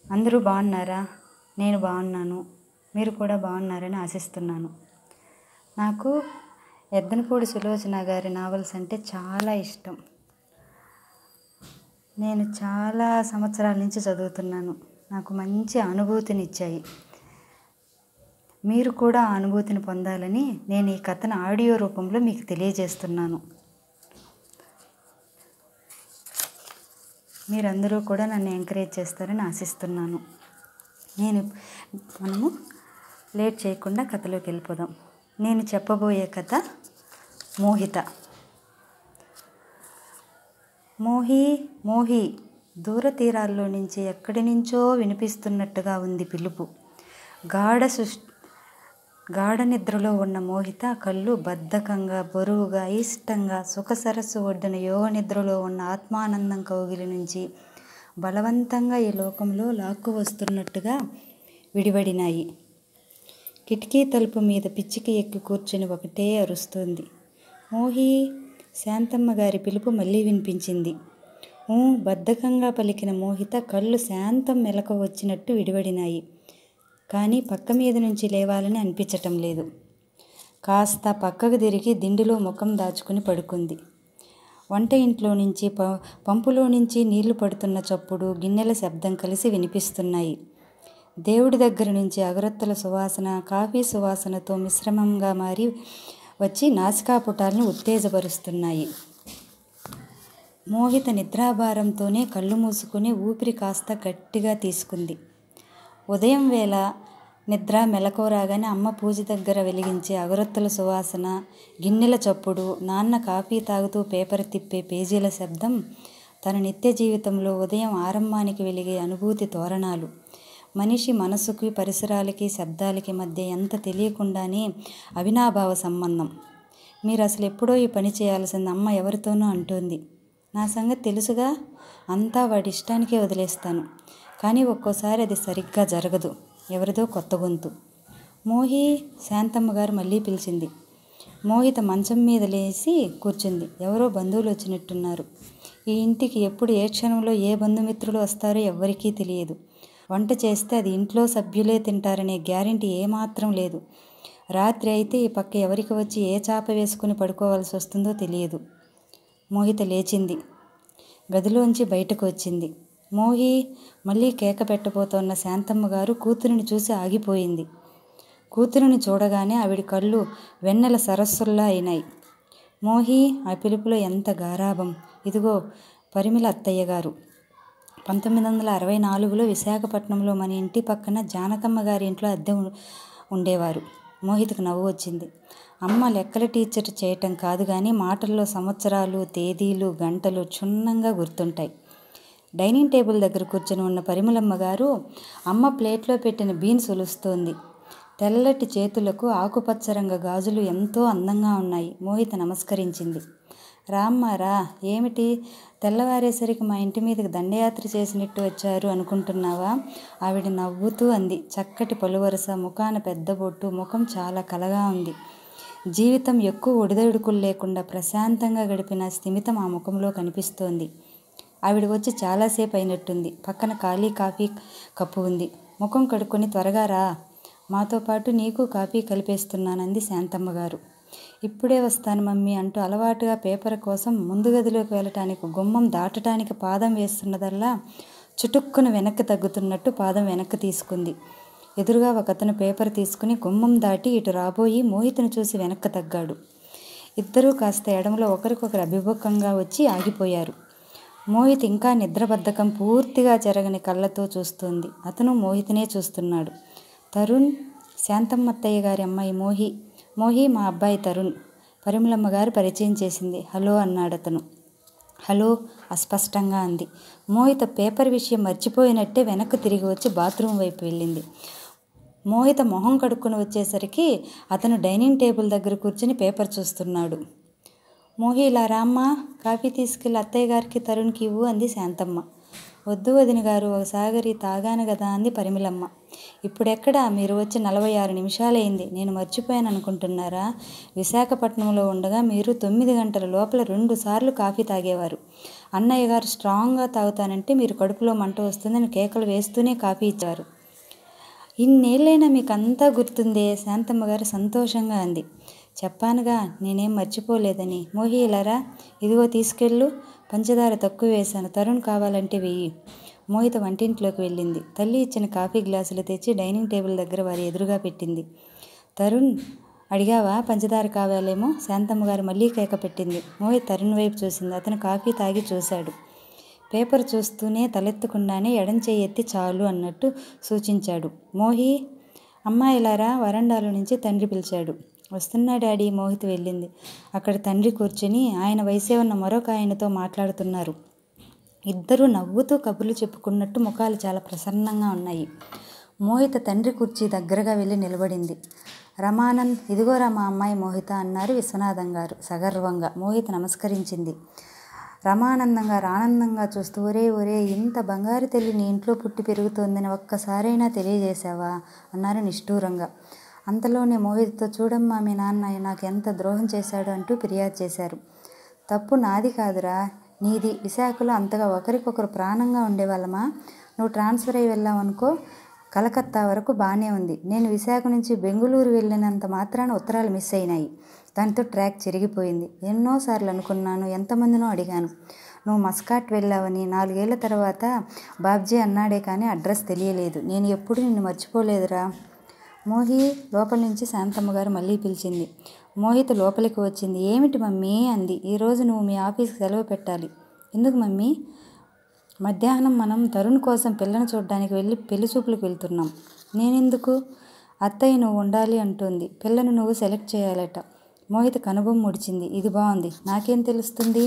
అందరూ బాగున్నారా నేను బాగున్నాను మీరు కూడా బాగున్నారని ఆశిస్తున్నాను నాకు ఎద్దనపూడి సులోచన గారి నావల్స్ అంటే చాలా ఇష్టం నేను చాలా సంవత్సరాల నుంచి చదువుతున్నాను నాకు మంచి అనుభూతినిచ్చాయి మీరు కూడా ఆ అనుభూతిని పొందాలని నేను ఈ కథను ఆడియో రూపంలో మీకు తెలియజేస్తున్నాను మీరందరూ కూడా నన్ను ఎంకరేజ్ చేస్తారని ఆశిస్తున్నాను నేను మనము లేట్ చేయకుండా కథలోకి వెళ్ళిపోదాం నేను చెప్పబోయే కథ మోహిత మోహి మోహి దూర తీరాల్లో నుంచి ఎక్కడి నుంచో వినిపిస్తున్నట్టుగా ఉంది పిలుపు గాఢ సుష్ గాఢ నిద్రలో ఉన్న మోహిత కళ్ళు బద్ధకంగా బరువుగా ఇష్టంగా సుఖ సరస్సు ఒడ్డున యోగ నిద్రలో ఉన్న ఆత్మానందం కౌగిలి నుంచి బలవంతంగా ఈ లోకంలో లాక్కు వస్తున్నట్టుగా విడివడినాయి కిటికీ తలుపు మీద పిచ్చికి ఎక్కి కూర్చుని ఒకటే అరుస్తుంది మోహి శాంతమ్మ గారి పిలుపు మళ్ళీ వినిపించింది ఊ బద్ధకంగా పలికిన మోహిత కళ్ళు శాంతం మెలకు వచ్చినట్టు విడివడినాయి కానీ పక్క మీద నుంచి లేవాలని అనిపించటం లేదు కాస్త పక్కకు తిరిగి దిండులో ముఖం దాచుకుని పడుకుంది వంట ఇంట్లో నుంచి ప పంపులో నుంచి నీళ్లు పడుతున్న చప్పుడు గిన్నెల శబ్దం కలిసి వినిపిస్తున్నాయి దేవుడి దగ్గర నుంచి అగరొత్తుల సువాసన కాఫీ సువాసనతో మిశ్రమంగా మారి వచ్చి నాసికాపుటాలను ఉత్తేజపరుస్తున్నాయి మోహిత నిద్రాభారంతోనే కళ్ళు మూసుకుని ఊపిరి కాస్త గట్టిగా తీసుకుంది ఉదయం వేళ నిద్ర మెలకువరాగానే అమ్మ పూజ దగ్గర వెలిగించే అగరొత్తుల సువాసన గిన్నెల చప్పుడు నాన్న కాఫీ తాగుతూ పేపర్ తిప్పే పేజీల శబ్దం తన నిత్య జీవితంలో ఉదయం ఆరంభానికి వెలిగే అనుభూతి తోరణాలు మనిషి మనసుకి పరిసరాలకి శబ్దాలకి మధ్య ఎంత తెలియకుండానే అవినాభావ సంబంధం మీరు అసలు ఎప్పుడో ఈ పని చేయాల్సింది అమ్మ ఎవరితోనో అంటోంది నా సంగతి తెలుసుగా అంతా వాడి ఇష్టానికే వదిలేస్తాను కానీ ఒక్కోసారి అది సరిగ్గా జరగదు ఎవరిదో కొత్త గొంతు మోహి శాంతమ్మ గారు మళ్ళీ పిలిచింది మోహిత మంచం మీద లేచి కూర్చుంది ఎవరో బంధువులు వచ్చినట్టున్నారు ఈ ఇంటికి ఎప్పుడు ఏ క్షణంలో ఏ బంధుమిత్రులు వస్తారో ఎవ్వరికీ తెలియదు వంట చేస్తే అది ఇంట్లో సభ్యులే తింటారనే గ్యారంటీ ఏమాత్రం లేదు రాత్రి అయితే ఈ పక్క ఎవరికి వచ్చి ఏ చాప వేసుకుని పడుకోవాల్సి వస్తుందో తెలియదు మోహిత లేచింది గదిలోంచి బయటకు వచ్చింది మోహి మళ్ళీ కేక పెట్టబోతోన్న శాంతమ్మ గారు కూతురిని చూసి ఆగిపోయింది కూతురిని చూడగానే ఆవిడ కళ్ళు వెన్నెల సరస్సుల్లా అయినాయి మోహి ఆ పిలుపులో ఎంత గారాభం ఇదిగో పరిమిళ అత్తయ్య గారు పంతొమ్మిది వందల అరవై నాలుగులో విశాఖపట్నంలో మన ఇంటి పక్కన జానకమ్మ గారి ఇంట్లో అద్దె ఉండేవారు మోహిత్కు నవ్వు వచ్చింది అమ్మ లెక్కల టీచర్ చేయటం కాదు కానీ మాటల్లో సంవత్సరాలు తేదీలు గంటలు క్షుణ్ణంగా గుర్తుంటాయి డైనింగ్ టేబుల్ దగ్గర కూర్చొని ఉన్న పరిమళమ్మ గారు అమ్మ ప్లేట్లో పెట్టిన బీన్స్ ఒలుస్తోంది తెల్లటి చేతులకు ఆకుపచ్చ రంగ గాజులు ఎంతో అందంగా ఉన్నాయి మోహిత నమస్కరించింది రామ్మారా ఏమిటి తెల్లవారేసరికి మా ఇంటి మీదకి దండయాత్ర చేసినట్టు వచ్చారు అనుకుంటున్నావా ఆవిడ నవ్వుతూ అంది చక్కటి పలువరస ముఖాన పెద్ద బొట్టు ముఖం చాలా కలగా ఉంది జీవితం ఎక్కువ ఒడిదొడుకులు లేకుండా ప్రశాంతంగా గడిపిన స్థిమితం ఆ ముఖంలో కనిపిస్తోంది ఆవిడ వచ్చి చాలాసేపు అయినట్టుంది పక్కన ఖాళీ కాఫీ కప్పు ఉంది ముఖం కడుక్కొని త్వరగా రా మాతో పాటు నీకు కాఫీ కలిపేస్తున్నానంది శాంతమ్మ గారు ఇప్పుడే వస్తాను మమ్మీ అంటూ అలవాటుగా పేపర్ కోసం ముందు గదిలోకి వెళ్ళటానికి గుమ్మం దాటడానికి పాదం వేస్తున్నదల్లా చుటుక్కున వెనక్కి తగ్గుతున్నట్టు పాదం వెనక్కి తీసుకుంది ఎదురుగా ఒకతను పేపర్ తీసుకుని గుమ్మం దాటి ఇటు రాబోయి మోహితను చూసి వెనక్కి తగ్గాడు ఇద్దరూ కాస్త ఎడంలో ఒకరికొకరు అభిముఖంగా వచ్చి ఆగిపోయారు మోహిత్ ఇంకా నిద్రబద్ధకం పూర్తిగా జరగని కళ్ళతో చూస్తుంది అతను మోహిత్నే చూస్తున్నాడు తరుణ్ శాంతమ్మత్తయ్య గారి అమ్మాయి మోహి మోహి మా అబ్బాయి తరుణ్ పరిమళమ్మ గారు పరిచయం చేసింది హలో అన్నాడు అతను హలో అస్పష్టంగా అంది మోహిత పేపర్ విషయం మర్చిపోయినట్టే వెనక్కి తిరిగి వచ్చి బాత్రూమ్ వైపు వెళ్ళింది మోహిత మొహం కడుక్కొని వచ్చేసరికి అతను డైనింగ్ టేబుల్ దగ్గర కూర్చుని పేపర్ చూస్తున్నాడు మోహి ఇలా రామ్మా కాఫీ తీసుకెళ్ళి అత్తయ్య గారికి తరుణ్కి ఇవ్వు అంది శాంతమ్మ వద్దు వదిన గారు ఒక సాగరి తాగాను కదా అంది పరిమిలమ్మ ఇప్పుడెక్కడ మీరు వచ్చి నలభై ఆరు నిమిషాలైంది నేను మర్చిపోయాను అనుకుంటున్నారా విశాఖపట్నంలో ఉండగా మీరు తొమ్మిది గంటల లోపల రెండు సార్లు కాఫీ తాగేవారు అన్నయ్య గారు స్ట్రాంగ్గా తాగుతానంటే మీరు కడుపులో మంట వస్తుందని కేకలు వేస్తూనే కాఫీ ఇచ్చారు ఇన్నేళ్ళైనా మీకు అంతా గుర్తుందే శాంతమ్మ గారు సంతోషంగా అంది చెప్పానుగా నేనేం మర్చిపోలేదని మోహి ఇలారా ఇదిగో తీసుకెళ్ళు పంచదార తక్కువ వేశాను తరుణ్ కావాలంటే వెయ్యి మోహిత వంటింట్లోకి వెళ్ళింది తల్లి ఇచ్చిన కాఫీ గ్లాసులు తెచ్చి డైనింగ్ టేబుల్ దగ్గర వారి ఎదురుగా పెట్టింది తరుణ్ అడిగావా పంచదార కావాలేమో శాంతమ్మ గారు మళ్ళీ కేక పెట్టింది మోహిత్ తరుణ్ వైపు చూసింది అతను కాఫీ తాగి చూశాడు పేపర్ చూస్తూనే తలెత్తకుండానే ఎడం చేయి ఎత్తి చాలు అన్నట్టు సూచించాడు మోహి అమ్మాయిలారా వరండాలో నుంచి తండ్రి పిలిచాడు వస్తున్నా డాడీ మోహిత్ వెళ్ళింది అక్కడ తండ్రి కూర్చుని ఆయన వయసే ఉన్న మరొక ఆయనతో మాట్లాడుతున్నారు ఇద్దరూ నవ్వుతూ కబుర్లు చెప్పుకున్నట్టు ముఖాలు చాలా ప్రసన్నంగా ఉన్నాయి మోహిత తండ్రి కుర్చీ దగ్గరగా వెళ్ళి నిలబడింది రమానంద్ ఇదిగోరా మా అమ్మాయి మోహిత అన్నారు విశ్వనాథం గారు సగర్వంగా మోహిత నమస్కరించింది రమానందం గారు ఆనందంగా చూస్తూ ఒరే ఒరే ఇంత బంగారు తల్లి నీ ఇంట్లో పుట్టి పెరుగుతోందని ఒక్కసారైనా తెలియజేశావా అన్నారు నిష్ఠూరంగా అంతలోనే మోహిత్తో చూడమ్మా మీ నాన్న నాకు ఎంత ద్రోహం చేశాడు అంటూ ఫిర్యాదు చేశారు తప్పు నాది కాదురా నీది విశాఖలో అంతగా ఒకరికొకరు ప్రాణంగా ఉండేవాళ్ళమా నువ్వు ట్రాన్స్ఫర్ అయ్యి వెళ్ళావనుకో కలకత్తా వరకు బాగానే ఉంది నేను విశాఖ నుంచి బెంగుళూరు వెళ్ళినంత మాత్రాన ఉత్తరాలు మిస్ అయినాయి దాంతో ట్రాక్ చెరిగిపోయింది ఎన్నోసార్లు అనుకున్నాను ఎంతమందినో అడిగాను నువ్వు మస్కాట్ వెళ్ళావని నాలుగేళ్ల తర్వాత బాబ్జీ అన్నాడే కానీ అడ్రస్ తెలియలేదు నేను ఎప్పుడు నిన్ను మర్చిపోలేదురా మోహి లోపల నుంచి శాంతమ్మ గారు మళ్ళీ పిలిచింది మోహిత లోపలికి వచ్చింది ఏమిటి మమ్మీ అంది ఈరోజు నువ్వు మీ ఆఫీస్కి సెలవు పెట్టాలి ఎందుకు మమ్మీ మధ్యాహ్నం మనం తరుణ్ కోసం పిల్లని చూడడానికి వెళ్ళి పెళ్లి చూపులకు వెళ్తున్నాం నేనెందుకు అత్తయ్య నువ్వు ఉండాలి అంటుంది పిల్లను నువ్వు సెలెక్ట్ చేయాలట మోహిత కనుబొమ్మ ముడిచింది ఇది బాగుంది నాకేం తెలుస్తుంది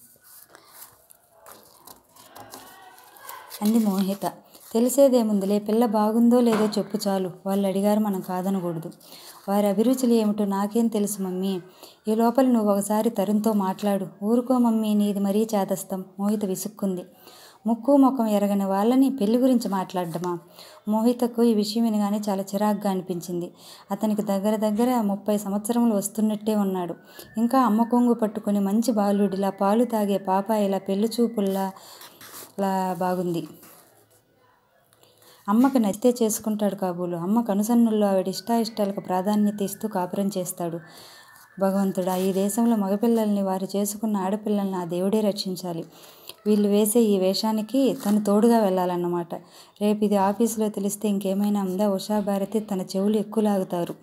అంది మోహిత తెలిసేదేముందిలే పిల్ల బాగుందో లేదో చెప్పు చాలు వాళ్ళు అడిగారు మనం కాదనకూడదు వారి అభిరుచులు ఏమిటో నాకేం తెలుసు మమ్మీ ఈ లోపల నువ్వు ఒకసారి తరుణ్తో మాట్లాడు ఊరుకో మమ్మీ నీది మరీ చేదస్తం మోహిత విసుక్కుంది ముక్కు ముఖం ఎరగని వాళ్ళని పెళ్లి గురించి మాట్లాడడమా మోహితకు ఈ విషయం వినగానే చాలా చిరాగ్గా అనిపించింది అతనికి దగ్గర దగ్గర ముప్పై సంవత్సరములు వస్తున్నట్టే ఉన్నాడు ఇంకా అమ్మ కొంగు పట్టుకుని మంచి బాలుడిలా పాలు తాగే పాప ఇలా పెళ్లి చూపుల్లా లా బాగుంది అమ్మకు నచ్చితే చేసుకుంటాడు కాబోలు అమ్మ కనుసన్నుల్లో ఆవిడ ఇష్టాయిష్టాలకు ప్రాధాన్యత ఇస్తూ కాపురం చేస్తాడు భగవంతుడా ఈ దేశంలో మగపిల్లల్ని వారు చేసుకున్న ఆడపిల్లల్ని ఆ దేవుడే రక్షించాలి వీళ్ళు వేసే ఈ వేషానికి తను తోడుగా వెళ్ళాలన్నమాట రేపు ఇది ఆఫీసులో తెలిస్తే ఇంకేమైనా ఉందా ఉషాభారతి తన చెవులు ఎక్కువ లాగుతారు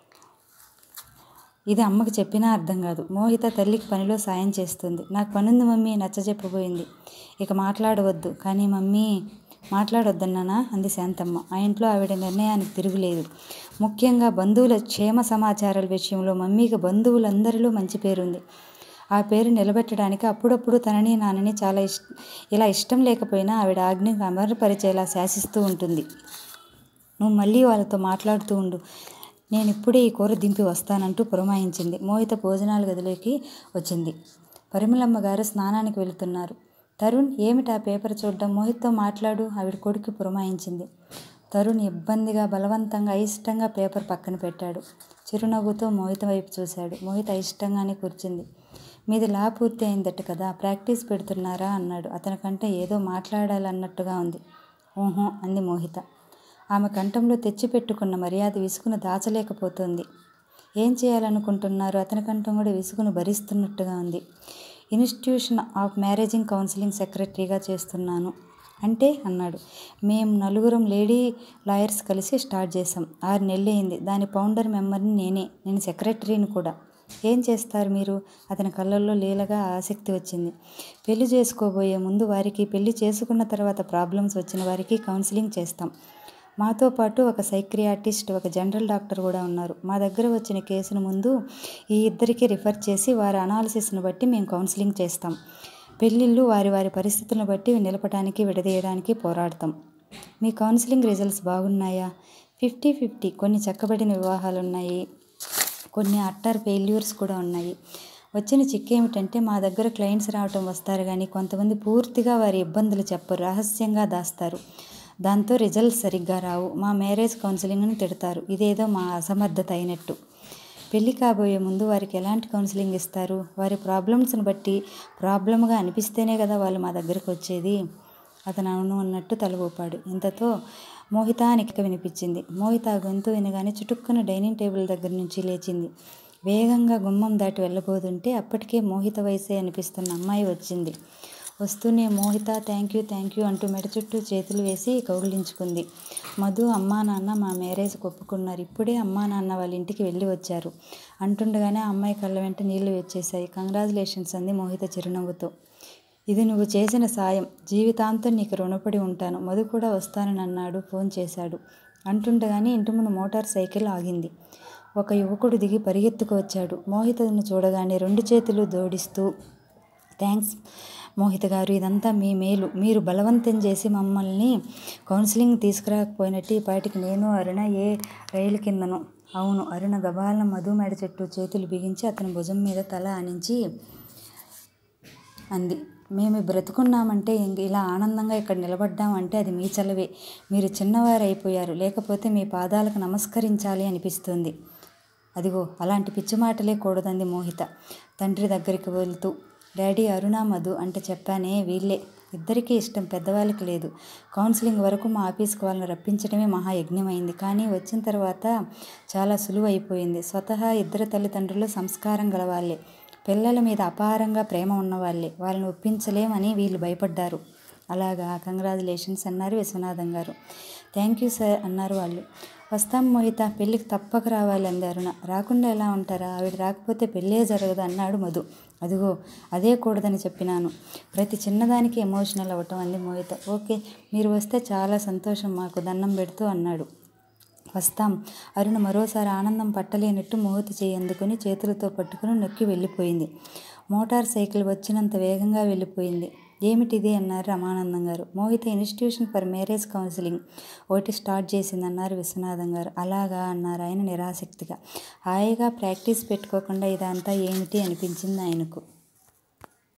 ఇది అమ్మకి చెప్పినా అర్థం కాదు మోహిత తల్లికి పనిలో సాయం చేస్తుంది నాకు పనుంది మమ్మీ నచ్చ చెప్పబోయింది ఇక మాట్లాడవద్దు కానీ మమ్మీ మాట్లాడొద్దన్నానా అంది శాంతమ్మ ఆ ఇంట్లో ఆవిడ నిర్ణయానికి తిరుగులేదు ముఖ్యంగా బంధువుల క్షేమ సమాచారాల విషయంలో మమ్మీకి బంధువులందరిలో మంచి పేరుంది ఆ పేరు నిలబెట్టడానికి అప్పుడప్పుడు తనని నాన్నని చాలా ఇష్ ఇలా ఇష్టం లేకపోయినా ఆవిడ ఆజ్ఞకు అమరపరిచేలా శాసిస్తూ ఉంటుంది నువ్వు మళ్ళీ వాళ్ళతో మాట్లాడుతూ ఉండు నేను ఇప్పుడే ఈ కూర దింపి వస్తానంటూ పురమాయించింది మోహిత భోజనాల గదిలోకి వచ్చింది పరిమళమ్మ గారు స్నానానికి వెళుతున్నారు తరుణ్ ఏమిటా పేపర్ చూడడం మోహిత్తో మాట్లాడు ఆవిడ కొడుకు పురమాయించింది తరుణ్ ఇబ్బందిగా బలవంతంగా అయిష్టంగా పేపర్ పక్కన పెట్టాడు చిరునవ్వుతో మోహిత వైపు చూశాడు మోహిత అయిష్టంగానే కూర్చుంది మీది లా పూర్తి అయిందట కదా ప్రాక్టీస్ పెడుతున్నారా అన్నాడు అతనికంటే ఏదో మాట్లాడాలన్నట్టుగా ఉంది ఊహో అంది మోహిత ఆమె కంఠంలో తెచ్చిపెట్టుకున్న మర్యాద విసుగును దాచలేకపోతుంది ఏం చేయాలనుకుంటున్నారు అతని కంఠం కూడా విసుగును భరిస్తున్నట్టుగా ఉంది ఇన్స్టిట్యూషన్ ఆఫ్ మ్యారేజింగ్ కౌన్సిలింగ్ సెక్రటరీగా చేస్తున్నాను అంటే అన్నాడు మేము నలుగురం లేడీ లాయర్స్ కలిసి స్టార్ట్ చేసాం ఆరు నెలలైంది దాని ఫౌండర్ మెంబర్ని నేనే నేను సెక్రటరీని కూడా ఏం చేస్తారు మీరు అతని కళ్ళల్లో లీలగా ఆసక్తి వచ్చింది పెళ్లి చేసుకోబోయే ముందు వారికి పెళ్లి చేసుకున్న తర్వాత ప్రాబ్లమ్స్ వచ్చిన వారికి కౌన్సిలింగ్ చేస్తాం మాతో పాటు ఒక సైక్రియాటిస్ట్ ఒక జనరల్ డాక్టర్ కూడా ఉన్నారు మా దగ్గర వచ్చిన కేసును ముందు ఈ ఇద్దరికి రిఫర్ చేసి వారి అనాలిసిస్ను బట్టి మేము కౌన్సిలింగ్ చేస్తాం పెళ్ళిళ్ళు వారి వారి పరిస్థితులను బట్టి నిలపడానికి విడదీయడానికి పోరాడతాం మీ కౌన్సిలింగ్ రిజల్ట్స్ బాగున్నాయా ఫిఫ్టీ ఫిఫ్టీ కొన్ని చక్కబడిన వివాహాలు ఉన్నాయి కొన్ని అట్టర్ ఫెయిల్యూర్స్ కూడా ఉన్నాయి వచ్చిన చిక్కేమిటంటే మా దగ్గర క్లయింట్స్ రావటం వస్తారు కానీ కొంతమంది పూర్తిగా వారి ఇబ్బందులు చెప్పరు రహస్యంగా దాస్తారు దాంతో రిజల్ట్స్ సరిగ్గా రావు మా మ్యారేజ్ కౌన్సిలింగ్ని తిడతారు ఇదేదో మా అసమర్థత అయినట్టు పెళ్లి కాబోయే ముందు వారికి ఎలాంటి కౌన్సిలింగ్ ఇస్తారు వారి ప్రాబ్లమ్స్ని బట్టి ప్రాబ్లమ్గా అనిపిస్తేనే కదా వాళ్ళు మా దగ్గరకు వచ్చేది అతను అవును అన్నట్టు తల ఊపాడు ఇంతతో మోహిత నిక్క వినిపించింది మోహిత గొంతు వినగానే చుటుక్కున డైనింగ్ టేబుల్ దగ్గర నుంచి లేచింది వేగంగా గుమ్మం దాటి వెళ్ళబోతుంటే అప్పటికే మోహిత వయసే అనిపిస్తున్న అమ్మాయి వచ్చింది వస్తూనే Mohita thank you thank you అంటూ మెడ చుట్టూ చేతులు వేసి కౌగిలించుకుంది మధు అమ్మా నాన్న మా మ్యారేజ్ ఒప్పుకున్నారు ఇప్పుడే అమ్మా నాన్న వాళ్ళ ఇంటికి వెళ్ళి వచ్చారు అంటుండగానే ఆ అమ్మాయి కళ్ళ వెంట నీళ్లు వచ్చేసాయి కంగ్రాచులేషన్స్ అంది మోహిత చిరునవ్వుతో ఇది నువ్వు చేసిన సాయం జీవితాంతం నీకు రుణపడి ఉంటాను మధు కూడా వస్తానని అన్నాడు ఫోన్ చేశాడు అంటుండగానే ఇంటి ముందు మోటార్ సైకిల్ ఆగింది ఒక యువకుడు దిగి పరిగెత్తుకు వచ్చాడు మోహితను చూడగానే రెండు చేతులు జోడిస్తూ థ్యాంక్స్ మోహిత గారు ఇదంతా మీ మేలు మీరు బలవంతం చేసి మమ్మల్ని కౌన్సిలింగ్ తీసుకురాకపోయినట్టు ఈ పాటికి నేను అరుణ ఏ రైలు కిందను అవును అరుణ గబాలన మధు మెడ చెట్టు చేతులు బిగించి అతని భుజం మీద తల ఆనించి అంది మేము బ్రతుకున్నామంటే ఇంక ఇలా ఆనందంగా ఇక్కడ నిలబడ్డామంటే అది మీ చలవే మీరు చిన్నవారు అయిపోయారు లేకపోతే మీ పాదాలకు నమస్కరించాలి అనిపిస్తుంది అదిగో అలాంటి పిచ్చి మాటలే కూడదంది మోహిత తండ్రి దగ్గరికి వెళ్తూ డాడీ అరుణ మధు అంటే చెప్పానే వీళ్ళే ఇద్దరికీ ఇష్టం పెద్దవాళ్ళకి లేదు కౌన్సిలింగ్ వరకు మా ఆఫీస్కి వాళ్ళని రప్పించడమే మహాయజ్ఞమైంది కానీ వచ్చిన తర్వాత చాలా సులువు అయిపోయింది స్వతహా ఇద్దరు తల్లిదండ్రులు సంస్కారం గలవాళ్ళే పిల్లల మీద అపారంగా ప్రేమ ఉన్నవాళ్ళే వాళ్ళని ఒప్పించలేమని వీళ్ళు భయపడ్డారు అలాగా కంగ్రాచులేషన్స్ అన్నారు విశ్వనాథం గారు థ్యాంక్ యూ సార్ అన్నారు వాళ్ళు వస్తాం మోహిత పెళ్ళికి తప్పక రావాలి అంది అరుణ రాకుండా ఎలా ఉంటారా ఆవిడ రాకపోతే పెళ్ళే జరగదు అన్నాడు మధు అదిగో అదే కూడదని చెప్పినాను ప్రతి చిన్నదానికి ఎమోషనల్ అవ్వటం అంది మోహిత ఓకే మీరు వస్తే చాలా సంతోషం మాకు దండం పెడుతూ అన్నాడు వస్తాం అరుణ మరోసారి ఆనందం పట్టలేనట్టు మోహిత చేయి అందుకుని చేతులతో పట్టుకుని నొక్కి వెళ్ళిపోయింది మోటార్ సైకిల్ వచ్చినంత వేగంగా వెళ్ళిపోయింది ఏమిటిది అన్నారు Ramanandam garu Mohita institution for marriage counselling ఒకటి స్టార్ట్ చేసిందన్నారు విశ్వనాథం గారు అలాగా అన్నారు ఆయన నిరాసక్తిగా హాయిగా ప్రాక్టీస్ పెట్టుకోకుండా ఇదంతా ఏమిటి అనిపించింది ఆయనకు